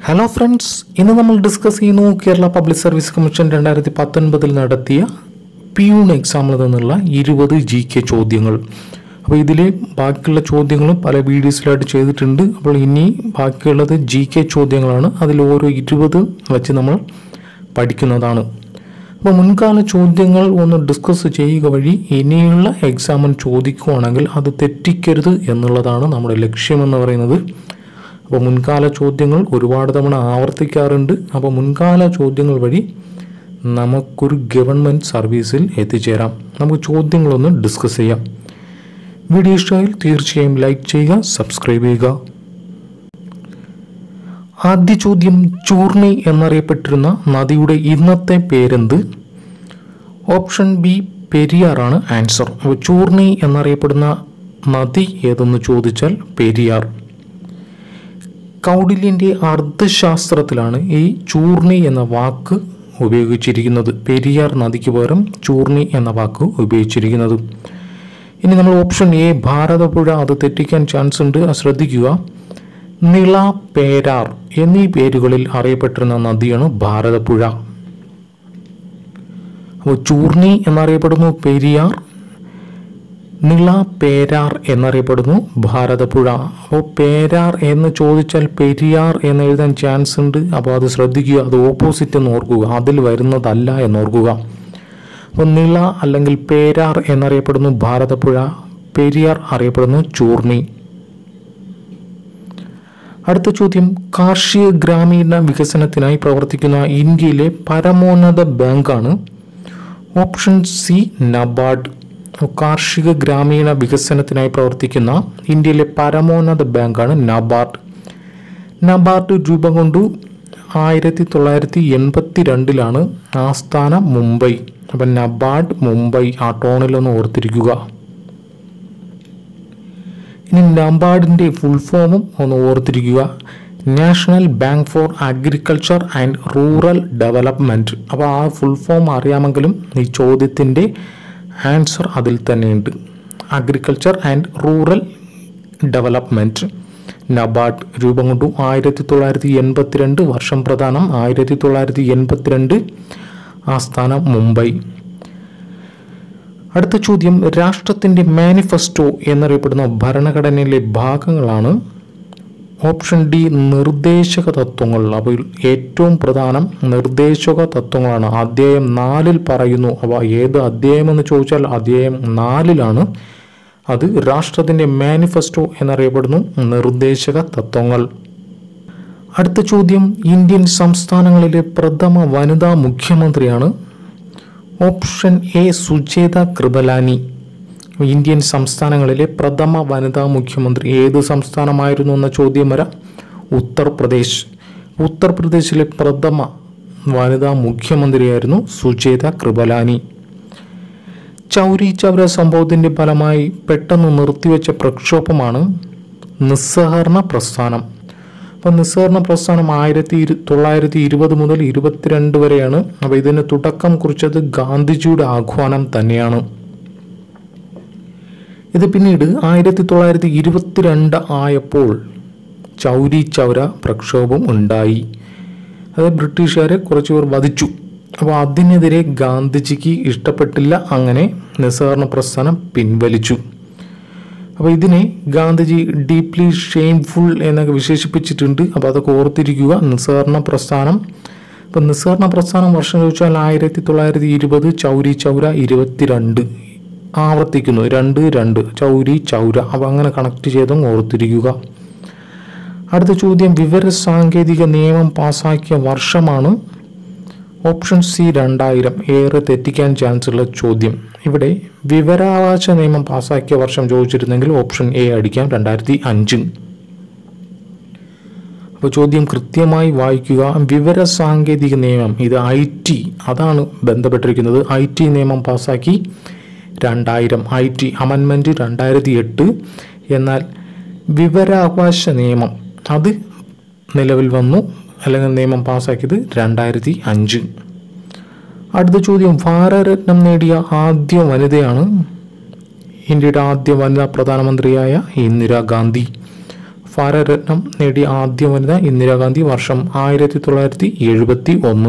hello friends ഇന്ന് നമ്മൾ discuss ചെയ്യുന്നു കേരള പബ്ലിക് സർവീസ് കമ്മീഷൻ രണ്ടായിരത്തി പത്തൊൻപതിൽ നടത്തിയ പിയൂൺ എക്സാമിൽ നിന്നുള്ള ഇരുപത് ജി കെ ചോദ്യങ്ങൾ അപ്പോൾ ഇതിൽ ബാക്കിയുള്ള ചോദ്യങ്ങളും പല വീഡിയോസിലായിട്ട് ചെയ്തിട്ടുണ്ട് അപ്പോൾ ഇനി ബാക്കിയുള്ളത് ജി കെ ചോദ്യങ്ങളാണ് അതിൽ ഓരോ ഇരുപത് വെച്ച് നമ്മൾ പഠിക്കുന്നതാണ് അപ്പോൾ മുൻകാല ചോദ്യങ്ങൾ ഒന്ന് ഡിസ്കസ് ചെയ്യുക വഴി ഇനിയുള്ള എക്സാമിന് ചോദിക്കുവാണെങ്കിൽ അത് തെറ്റിക്കരുത് എന്നുള്ളതാണ് നമ്മുടെ ലക്ഷ്യമെന്ന് പറയുന്നത് അപ്പോൾ മുൻകാല ചോദ്യങ്ങൾ ഒരുപാട് തവണ ആവർത്തിക്കാറുണ്ട് അപ്പോൾ മുൻകാല ചോദ്യങ്ങൾ വഴി നമുക്കൊരു ഗവൺമെൻറ് സർവീസിൽ എത്തിച്ചേരാം നമുക്ക് ചോദ്യങ്ങളൊന്ന് ഡിസ്കസ് ചെയ്യാം വീഡിയോ ഇഷ്ടമായാൽ തീർച്ചയായും ലൈക്ക് ചെയ്യുക സബ്സ്ക്രൈബ് ചെയ്യുക ആദ്യ ചോദ്യം ചൂർണി എന്നറിയപ്പെട്ടിരുന്ന നദിയുടെ ഇന്നത്തെ പേരെന്ത് ഓപ്ഷൻ ബി പെരിയാറാണ് ആൻസർ അപ്പോൾ ചൂർണി എന്നറിയപ്പെടുന്ന നദി ഏതെന്ന് ചോദിച്ചാൽ പെരിയാർ കൗടില്യൻ്റെ അർത്ഥശാസ്ത്രത്തിലാണ് ഈ ചൂർണി എന്ന വാക്ക് ഉപയോഗിച്ചിരിക്കുന്നത് പെരിയാർ നദിക്ക് പകരം ചൂർണി എന്ന വാക്ക് ഉപയോഗിച്ചിരിക്കുന്നത് ഇനി നമ്മൾ ഓപ്ഷൻ എ ഭാരതപ്പുഴ അത് തെറ്റിക്കാൻ ചാൻസ് ഉണ്ട് അത് ശ്രദ്ധിക്കുക നിള പേരാർ എന്നീ പേരുകളിൽ അറിയപ്പെട്ടിരുന്ന നദിയാണ് ഭാരതപ്പുഴ അപ്പോൾ ചൂർണി എന്നറിയപ്പെടുന്നു പെരിയാർ നിള പേരാർ എന്നറിയപ്പെടുന്നു ഭാരതപ്പുഴ അപ്പോൾ പേരാർ എന്ന് ചോദിച്ചാൽ പെരിയാർ എന്ന് എഴുതാൻ ചാൻസ് ഉണ്ട് അപ്പോൾ അത് ശ്രദ്ധിക്കുക അത് ഓപ്പോസിറ്റ് എന്ന് ഓർക്കുക അതിൽ വരുന്നതല്ല എന്ന് ഓർക്കുക അപ്പോൾ നിള അല്ലെങ്കിൽ പേരാർ എന്നറിയപ്പെടുന്നു ഭാരതപ്പുഴ പെരിയാർ അറിയപ്പെടുന്നു ചൂർണി അടുത്ത ചോദ്യം കാർഷിക ഗ്രാമീണ വികസനത്തിനായി പ്രവർത്തിക്കുന്ന ഇന്ത്യയിലെ പരമോന്നത ബാങ്കാണ് ഓപ്ഷൻ സി നബാർഡ് കാർഷിക ഗ്രാമീണ വികസനത്തിനായി പ്രവർത്തിക്കുന്ന ഇന്ത്യയിലെ പരമോന്നത ബാങ്കാണ് നബാർഡ് നബാർഡ് രൂപം കൊണ്ടു ആയിരത്തി തൊള്ളായിരത്തി എൺപത്തി രണ്ടിലാണ് ആസ്ഥാനം മുംബൈ അപ്പം നബാർഡ് മുംബൈ ആ ടോണിലൊന്ന് ഓർത്തിരിക്കുക ഇനി നബാർഡിൻ്റെ ഫുൾ ഫോമും ഒന്ന് ഓർത്തിരിക്കുക national bank for agriculture and rural development അപ്പോൾ ആ ഫുൾ ഫോം അറിയാമെങ്കിലും ഈ ചോദ്യത്തിൻ്റെ ആൻസർ അതിൽ തന്നെയുണ്ട് agriculture and rural development NABARD രൂപം കൊണ്ടു ആയിരത്തി തൊള്ളായിരത്തി എൺപത്തിരണ്ട് വർഷം പ്രധാനം ആയിരത്തി തൊള്ളായിരത്തി എൺപത്തിരണ്ട് ആസ്ഥാനം മുംബൈ അടുത്ത ചോദ്യം രാഷ്ട്രത്തിൻ്റെ മാനിഫെസ്റ്റോ എന്നറിയപ്പെടുന്ന ഭരണഘടനയിലെ ഭാഗങ്ങളാണ് ഓപ്ഷൻ ഡി നിർദ്ദേശക തത്വങ്ങൾ അപ്പോൾ ഏറ്റവും പ്രധാനം നിർദ്ദേശക തത്വങ്ങളാണ് അധ്യായം നാലിൽ പറയുന്നു അപ്പോൾ ഏത് അധ്യായം എന്ന് ചോദിച്ചാൽ അധ്യായം നാലിലാണ് അത് രാഷ്ട്രത്തിൻ്റെ മാനിഫെസ്റ്റോ എന്നറിയപ്പെടുന്നു നിർദ്ദേശക തത്വങ്ങൾ അടുത്ത ചോദ്യം ഇന്ത്യൻ സംസ്ഥാനങ്ങളിലെ പ്രഥമ വനിതാ മുഖ്യമന്ത്രിയാണ് option A Sucheta Kripalani Indian സംസ്ഥാനങ്ങളിലെ പ്രഥമ വനിതാ മുഖ്യമന്ത്രി ഏത് സംസ്ഥാനമായിരുന്നു എന്ന ചോദ്യം വരാം ഉത്തർപ്രദേശ് ഉത്തർപ്രദേശിലെ പ്രഥമ വനിതാ മുഖ്യമന്ത്രിയായിരുന്നു സുചേത കൃപലാനി ചൗരി ചൗര സംഭവത്തിൻ്റെ ഫലമായി പെട്ടെന്ന് നിർത്തിവെച്ച പ്രക്ഷോഭമാണ് നിസ്സഹകരണ പ്രസ്ഥാനം അപ്പം നിസ്സഹകരണ പ്രസ്ഥാനം ആയിരത്തി ഇരു തൊള്ളായിരത്തി ഇരുപത് മുതൽ ഇരുപത്തിരണ്ട് വരെയാണ് അപ്പോൾ ഇതിന് തുടക്കം കുറിച്ചത് ഗാന്ധിജിയുടെ ആഹ്വാനം തന്നെയാണ് ഇത് പിന്നീട് ആയിരത്തി തൊള്ളായിരത്തി ഇരുപത്തിരണ്ട് ആയപ്പോൾ ചൗരി ചൗര പ്രക്ഷോഭം ഉണ്ടായി അത് ബ്രിട്ടീഷുകാരെ കുറച്ചുപേർ വധിച്ചു അപ്പോൾ അതിനെതിരെ ഗാന്ധിജിക്ക് ഇഷ്ടപ്പെട്ടില്ല അങ്ങനെ നിസ്സഹകരണ പ്രസ്ഥാനം പിൻവലിച്ചു അപ്പോൾ ഇതിനെ ഗാന്ധിജി ഡീപ്ലി ഷെയിംഫുൾ എന്നൊക്കെ വിശേഷിപ്പിച്ചിട്ടുണ്ട് അപ്പോൾ അതൊക്കെ ഓർത്തിരിക്കുക നിസ്സഹകരണ പ്രസ്ഥാനം അപ്പോൾ നിസ്സഹകരണ പ്രസ്ഥാനം വർഷം ചോദിച്ചാൽ ആയിരത്തി തൊള്ളായിരത്തി ഇരുപത് ചൗരി ചൗര ഇരുപത്തിരണ്ട് ആവർത്തിക്കുന്നു രണ്ട് രണ്ട് ചൗരി ചൗര അപ്പോൾ അങ്ങനെ കണക്ട് ചെയ്തും ഓർത്തിരിക്കുക അടുത്ത ചോദ്യം വിവര സാങ്കേതിക നിയമം പാസാക്കിയ വർഷമാണ് ഓപ്ഷൻ സി രണ്ടായിരം ഏറെ തെറ്റിക്കാൻ ചാൻസ് ഉള്ള ചോദ്യം ഇവിടെ വിവരാവകാശ നിയമം പാസാക്കിയ വർഷം ചോദിച്ചിരുന്നെങ്കിൽ ഓപ്ഷൻ എ അടിക്കാം രണ്ടായിരത്തി അഞ്ച് അപ്പോൾ ചോദ്യം കൃത്യമായി വായിക്കുക വിവര സാങ്കേതിക നിയമം ഇത് ഐ ടി അതാണ് ബന്ധപ്പെട്ടിരിക്കുന്നത് ഐ ടി നിയമം പാസാക്കി രണ്ടായിരം ഐ ടി അമൻമെൻറ്റ് രണ്ടായിരത്തി എട്ട് എന്നാൽ വിവരാവകാശ നിയമം അത് നിലവിൽ വന്നു അല്ലെങ്കിൽ നിയമം പാസ്സാക്കിയത് രണ്ടായിരത്തി അഞ്ച് അടുത്ത ചോദ്യം ഭാരതരത്നം നേടിയ ആദ്യ വനിതയാണ് ഇന്ത്യയുടെ ആദ്യ വനിതാ പ്രധാനമന്ത്രിയായ ഇന്ദിരാഗാന്ധി ഭാരതരത്നം നേടിയ ആദ്യ വനിത ഇന്ദിരാഗാന്ധി വർഷം ആയിരത്തി തൊള്ളായിരത്തി എഴുപത്തി ഒന്ന്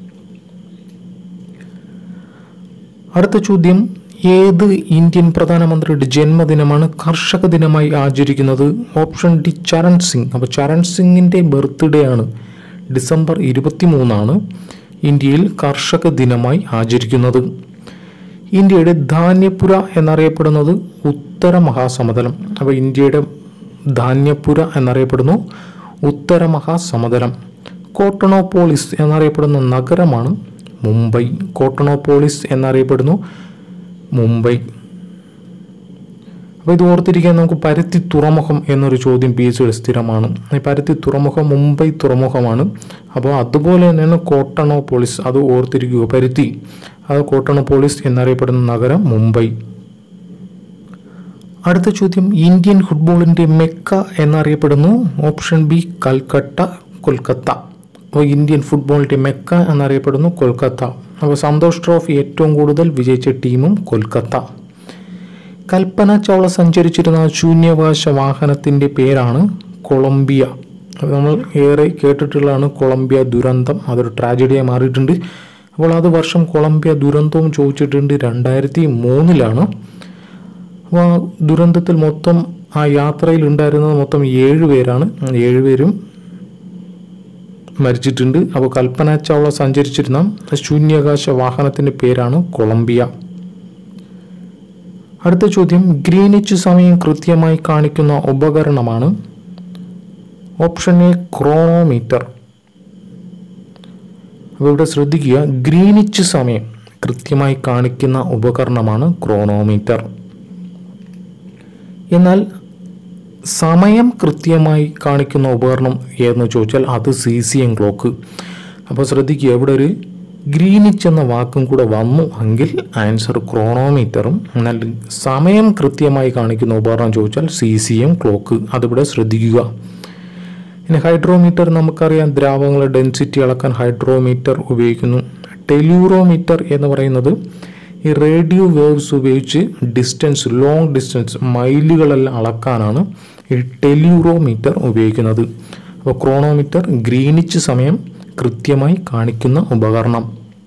അടുത്ത ചോദ്യം ഏത് ഇന്ത്യൻ പ്രധാനമന്ത്രിയുടെ ജന്മദിനമാണ് കർഷക ദിനമായി ആചരിക്കുന്നത് ഓപ്ഷൻ ഡി ചരൺ സിംഗ് അപ്പോൾ ചരൺ സിംഗിൻ്റെ ബർത്ത്ഡേ ആണ് ഡിസംബർ ഇരുപത്തി മൂന്നാണ് ഇന്ത്യയിൽ കർഷക ദിനമായി ആചരിക്കുന്നത് ഇന്ത്യയുടെ ധാന്യപുര എന്നറിയപ്പെടുന്നത് ഉത്തര മഹാസമതലം അപ്പോൾ ഇന്ത്യയുടെ ധാന്യപുര എന്നറിയപ്പെടുന്നു ഉത്തര മഹാസമതലം കോട്ടണോപോളിസ് എന്നറിയപ്പെടുന്ന നഗരമാണ് മുംബൈ കോട്ടണോപോളിസ് എന്നറിയപ്പെടുന്നു മുംബൈ അപ്പോൾ ഇത് ഓർത്തിരിക്കാൻ നമുക്ക് പരുത്തി തുറമുഖം എന്നൊരു ചോദ്യം പി എസ് സിയുടെ സ്ഥിരമാണ് ഈ പരുത്തി തുറമുഖം മുംബൈ തുറമുഖമാണ് അപ്പോൾ അതുപോലെ തന്നെയാണ് കോട്ടണോപോളിസ് അത് ഓർത്തിരിക്കുക പരുത്തി അത് കോട്ടണോപോളിസ് എന്നറിയപ്പെടുന്ന നഗരം മുംബൈ അടുത്ത ചോദ്യം ഇന്ത്യൻ ഫുട്ബോളിൻ്റെ മെക്ക എന്നറിയപ്പെടുന്നു ഓപ്ഷൻ ബി കൽക്കട്ട കൊൽക്കത്ത അപ്പോൾ ഇന്ത്യൻ ഫുട്ബോളിൻ്റെ മെക്ക എന്നറിയപ്പെടുന്നു കൊൽക്കത്ത അപ്പോൾ സന്തോഷ് ട്രോഫി ഏറ്റവും കൂടുതൽ വിജയിച്ച ടീമും കൊൽക്കത്ത കൽപ്പന ചൗള സഞ്ചരിച്ചിരുന്ന ശൂന്യാവകാശ വാഹനത്തിൻ്റെ പേരാണ് കൊളംബിയ അത് നമ്മൾ ഏറെ കേട്ടിട്ടുള്ളതാണ് കൊളംബിയ ദുരന്തം അതൊരു ട്രാജഡിയായി മാറിയിട്ടുണ്ട് അപ്പോൾ അത് വർഷം കൊളംബിയ ദുരന്തവും ചോദിച്ചിട്ടുണ്ട് രണ്ടായിരത്തി മൂന്നിലാണ് അപ്പോൾ ആ ദുരന്തത്തിൽ മൊത്തം ആ യാത്രയിൽ ഉണ്ടായിരുന്നത് മൊത്തം ഏഴ് പേരാണ് ഏഴുപേരും മരിച്ചിട്ടുണ്ട് അപ്പോൾ കൽപ്പന ചൗള സഞ്ചരിച്ചിരുന്ന ശൂന്യാകാശ വാഹനത്തിൻ്റെ പേരാണ് കൊളംബിയ അടുത്ത ചോദ്യം ഗ്രീനിച്ച് സമയം കൃത്യമായി കാണിക്കുന്ന ഉപകരണമാണ് ഓപ്ഷൻ എ ക്രോണോമീറ്റർ അപ്പോൾ ഇവിടെ ശ്രദ്ധിക്കുക ഗ്രീനിച്ച് സമയം കൃത്യമായി കാണിക്കുന്ന ഉപകരണമാണ് ക്രോണോമീറ്റർ എന്നാൽ സമയം കൃത്യമായി കാണിക്കുന്ന ഉപകരണം ഏതെന്ന് ചോദിച്ചാൽ അത് സി സി എം ക്ലോക്ക് അപ്പോൾ ശ്രദ്ധിക്കുക ഇവിടെ ഒരു ഗ്രീനിച്ച് എന്ന വാക്കും കൂടെ വന്നു എങ്കിൽ ആൻസർ ക്രോണോമീറ്ററും എന്നാൽ സമയം കൃത്യമായി കാണിക്കുന്ന ഉപകരണം ചോദിച്ചാൽ സി സി എം ക്ലോക്ക് അതിവിടെ ശ്രദ്ധിക്കുക ഇനി ഹൈഡ്രോമീറ്റർ നമുക്കറിയാം ദ്രാവകങ്ങളുടെ ഡെൻസിറ്റി അളക്കാൻ ഹൈഡ്രോമീറ്റർ ഉപയോഗിക്കുന്നു ടെലൂറോമീറ്റർ എന്ന് പറയുന്നത് ഈ റേഡിയോ വേവ്സ് ഉപയോഗിച്ച് ഡിസ്റ്റൻസ് ലോങ് ഡിസ്റ്റൻസ് മൈലുകളെല്ലാം അളക്കാനാണ് ഈ ടെലൂറോമീറ്റർ ഉപയോഗിക്കുന്നത് അപ്പോൾ ക്രോണോമീറ്റർ ഗ്രീനിച്ച് സമയം കൃത്യമായി കാണിക്കുന്ന ഉപകരണം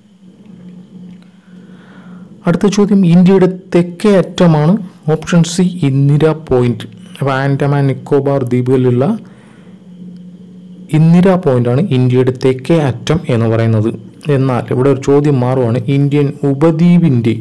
അടുത്ത ചോദ്യം ഇന്ത്യയുടെ തെക്കേ അറ്റമാണ് ഓപ്ഷൻ സി ഇന്ദിര പോയിന്റ് അപ്പോൾ ആൻഡമാൻ നിക്കോബാർ ദ്വീപുകളിലുള്ള ഇന്ദിര പോയിന്റാണ് ഇന്ത്യയുടെ തെക്കേ അറ്റം എന്ന് പറയുന്നത് എന്നാൽ ഇവിടെ ഒരു ചോദ്യം മാറുവാണ് ഇന്ത്യൻ ഉപദ്വീപിൻ്റെ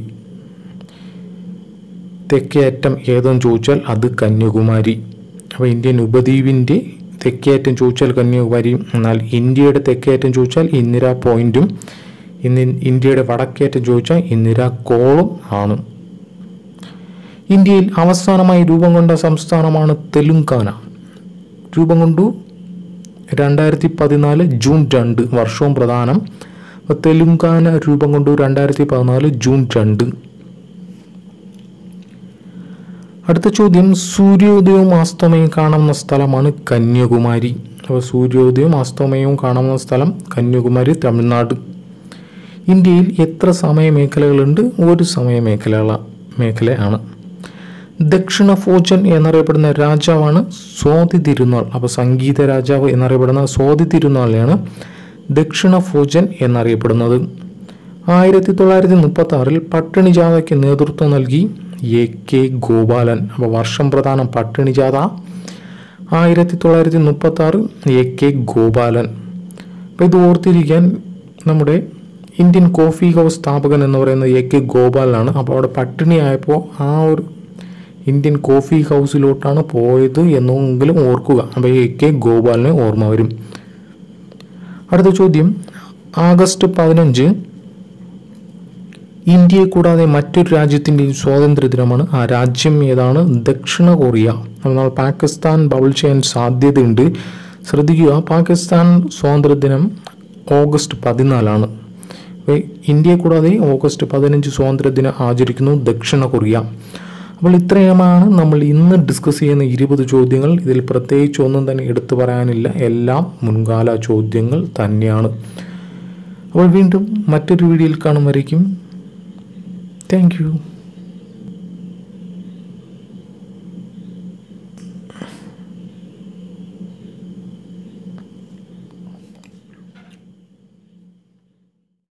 തെക്കേ അറ്റം ഏതെന്ന് ചോദിച്ചാൽ അത് കന്യാകുമാരി അപ്പോൾ ഇന്ത്യൻ ഉപദ്വീപിൻ്റെ തെക്കേ അറ്റം ചോദിച്ചാൽ കന്യാകുമാരിയും എന്നാൽ ഇന്ത്യയുടെ തെക്കേ അറ്റം ചോദിച്ചാൽ ഇന്ദിര പോയിന്റും ഇന്ന് ഇന്ത്യയുടെ വടക്കേറ്റം ചോദിച്ചാൽ ഇന്ദിര കോളും ആണ് ഇന്ത്യയിൽ അവസാനമായി രൂപം കൊണ്ട സംസ്ഥാനമാണ് തെലുങ്കാന രൂപം കൊണ്ടു രണ്ടായിരത്തി പതിനാല് ജൂൺ രണ്ട് വർഷവും പ്രധാനം അപ്പോൾ തെലുങ്കാന രൂപം കൊണ്ടു രണ്ടായിരത്തി പതിനാല് ജൂൺ രണ്ട് അടുത്ത ചോദ്യം സൂര്യോദയവും അസ്തമയവും കാണുന്ന സ്ഥലമാണ് കന്യാകുമാരി അപ്പോൾ സൂര്യോദയവും അസ്തമയവും കാണുന്ന സ്ഥലം കന്യാകുമാരി തമിഴ്നാട് ഇന്ത്യയിൽ എത്ര സമയ മേഖലകളുണ്ട് ഒരു സമയ മേഖല മേഖലയാണ് ദക്ഷിണ ഫോജൻ എന്നറിയപ്പെടുന്ന രാജാവാണ് സ്വാതി തിരുനാൾ അപ്പോൾ സംഗീത രാജാവ് എന്നറിയപ്പെടുന്ന സ്വാതി തിരുനാളിനെയാണ് ദക്ഷിണ ഫോജൻ എന്നറിയപ്പെടുന്നത് ആയിരത്തി തൊള്ളായിരത്തി മുപ്പത്തി ആറിൽ പട്ടിണി ജാഥയ്ക്ക് നേതൃത്വം നൽകി എ കെ ഗോപാലൻ അപ്പോൾ വർഷം പ്രധാനം പട്ടിണി ജാഥ ആയിരത്തി തൊള്ളായിരത്തി മുപ്പത്തി ആറ് എ കെ ഗോപാലൻ അപ്പോൾ ഇത് ഓർത്തിരിക്കാൻ നമ്മുടെ ഇന്ത്യൻ കോഫി ഹൗസ് സ്ഥാപകൻ എന്ന് പറയുന്നത് എ കെ ഗോപാലനാണ് അപ്പോൾ അവിടെ പട്ടിണി ആയപ്പോൾ ആ ഒരു ഇന്ത്യൻ കോഫി ഹൗസിലോട്ടാണ് പോയത് എന്നെങ്കിലും ഓർക്കുക അപ്പോൾ എ കെ ഗോപാലിന് ഓർമ്മ വരും അടുത്ത ചോദ്യം ആഗസ്റ്റ് പതിനഞ്ച് ഇന്ത്യയെ കൂടാതെ മറ്റൊരു രാജ്യത്തിൻ്റെയും സ്വാതന്ത്ര്യ ദിനമാണ് ആ രാജ്യം ഏതാണ് ദക്ഷിണ കൊറിയ എന്നാൽ പാകിസ്ഥാൻ ബൗൾ ചെയ്യാൻ സാധ്യതയുണ്ട് ശ്രദ്ധിക്കുക പാകിസ്ഥാൻ സ്വാതന്ത്ര്യ ദിനം ഓഗസ്റ്റ് പതിനാലാണ് അപ്പോൾ ഇന്ത്യയെ കൂടാതെ ഓഗസ്റ്റ് പതിനഞ്ച് സ്വാതന്ത്ര്യ ദിനം ആചരിക്കുന്നു ദക്ഷിണ കൊറിയ അപ്പോൾ ഇത്രയുമാണ് നമ്മൾ ഇന്ന് ഡിസ്കസ് ചെയ്യുന്ന ഇരുപത് ചോദ്യങ്ങൾ ഇതിൽ പ്രത്യേകിച്ച് ഒന്നും തന്നെ എടുത്തു പറയാനില്ല എല്ലാം മുൻകാല ചോദ്യങ്ങൾ തന്നെയാണ് അപ്പോൾ വീണ്ടും മറ്റൊരു വീഡിയോയിൽ കാണും വരയ്ക്കും താങ്ക് യു